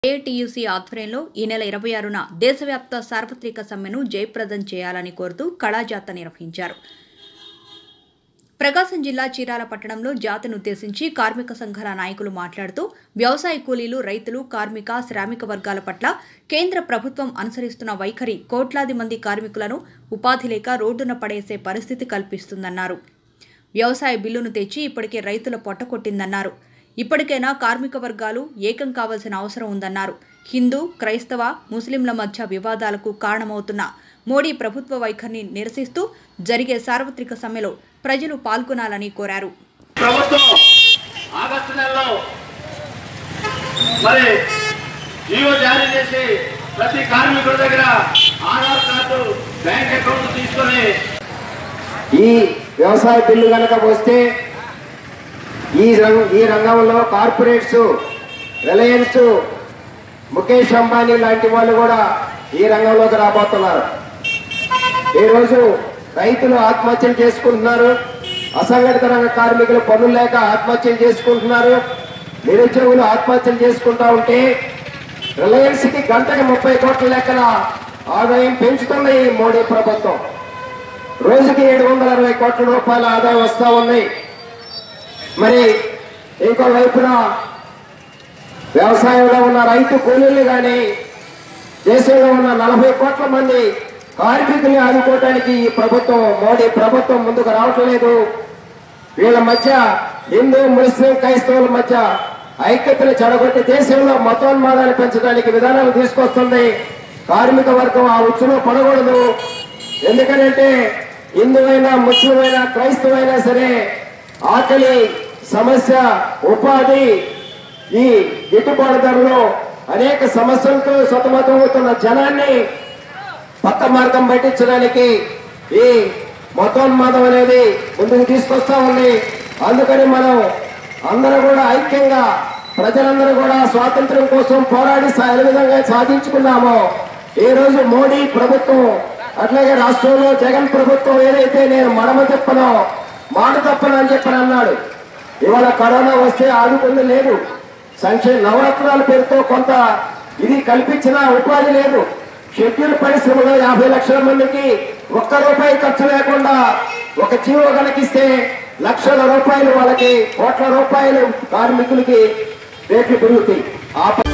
AITUC ఆధ్వర్యంలో ఈ నెల ఇరవై ఆరున దేశవ్యాప్త సార్వత్రిక సమ్మెను జయప్రదం చేయాలని కోరుతూ కళాజాత నిర్వహించారు ప్రకాశం జిల్లా చీరాల పట్టణంలో జాతను ఉద్దేశించి కార్మిక సంఘాల నాయకులు మాట్లాడుతూ వ్యవసాయ కూలీలు రైతులు కార్మిక శ్రామిక వర్గాల పట్ల కేంద్ర ప్రభుత్వం అనుసరిస్తున్న వైఖరి కోట్లాది మంది కార్మికులను ఉపాధి లేక రోడ్డున పడేసే పరిస్థితి కల్పిస్తుందన్నారు వ్యవసాయ బిల్లును తెచ్చి ఇప్పటికే రైతుల పొట్టకొట్టిందన్నారు ఇప్పటికైనా కార్మిక వర్గాలు ఏకం కావాల్సిన అవసరం ఉందన్నారు హిందూ క్రైస్తవ ముస్లింల మధ్య వివాదాలకు కారణమవుతున్న మోడీ ప్రభుత్వ వైఖరిని నిరసిస్తూ జరిగే సార్వత్రిక సమ్మెలో ప్రజలు పాల్గొనాలని కోరారు ప్రభుత్వం ఆగస్టు నెలలో మరి జీవో జారీ చేసి ప్రతి కార్మికుడి దగ్గర ఆధార్ కార్డు బ్యాంక్ అకౌంట్ తీసుకొని ఈ వ్యవసాయ బిల్లు కనుక వస్తే ఈ రంగ ఈ రంగంలో కార్పొరేట్స్ రిలయన్స్ ముఖేష్ అంబానీ లాంటి వాళ్ళు కూడా ఈ రంగంలోకి రాబోతున్నారు ఈరోజు రైతులు ఆత్మహత్యలు చేసుకుంటున్నారు అసంఘటిత రంగ కార్మికులు పనులు లేక ఆత్మహత్యలు చేసుకుంటున్నారు నిరుద్యోగులు ఆత్మహత్యలు చేసుకుంటా ఉంటే రిలయన్స్ కి గంటకి ముప్పై కోట్ల లెక్కల ఆదాయం పెంచుతుంది ఈ మోడీ ప్రభుత్వం రోజుకి ఏడు వందల అరవై కోట్ల రూపాయల ఆదాయం వస్తా ఉన్నాయి మరి ఇంకో వైపున వ్యవసాయంలో ఉన్న రైతు కూలీలు కానీ దేశంలో ఉన్న నలభై కోట్ల మంది కార్మికుల్ని ఆదుకోవడానికి ఈ ప్రభుత్వం మోడీ ప్రభుత్వం ముందుకు రావట్లేదు వీళ్ళ మధ్య హిందూ ముస్లిం క్రైస్తవుల మధ్య ఐక్యతను చెడగొట్టి దేశంలో మతోన్మాదాన్ని పెంచడానికి విధానాలు తీసుకొస్తుంది కార్మిక వర్గం ఆ ఉచ్చులో పడకూడదు ఎందుకనంటే హిందువైనా ముస్లిం అయినా క్రైస్తవైనా సరే ఆకలి సమస్య ఉపాధి ఈ గిట్టుబాటు ధరలో అనేక సమస్యలతో సతమతమవుతున్న జనాన్ని పక్క మార్గం పట్టించడానికి ఈ మతోన్మాదం అనేది ముందుకు తీసుకొస్తా ఉంది అందుకని మనం అందరూ కూడా ఐక్యంగా ప్రజలందరూ కూడా స్వాతంత్ర్యం కోసం పోరాడి సా- ఏ విధంగా సాధించుకున్నామో ఈ రోజు మోడీ ప్రభుత్వం అట్లాగే రాష్ట్రంలో జగన్ ప్రభుత్వం ఏదైతే నేను మడమ చెప్పనో మాట తప్పను అని చెప్పని అన్నాడు ఇవాళ కరోనా వస్తే ఆదుకుంది లేదు సంక్షేమ నవరత్నాల పేరుతో కొంత ఇది కల్పించిన ఉపాధి లేదు షెడ్యూల్ పరిశ్రమలో యాభై లక్షల మందికి ఒక్క రూపాయి ఖర్చు లేకుండా ఒక జీవో కనుకిస్తే లక్షల రూపాయలు వాళ్ళకి కోట్ల రూపాయలు కార్మికులకి రేట్లు పెరుగుతాయి ఆ ప-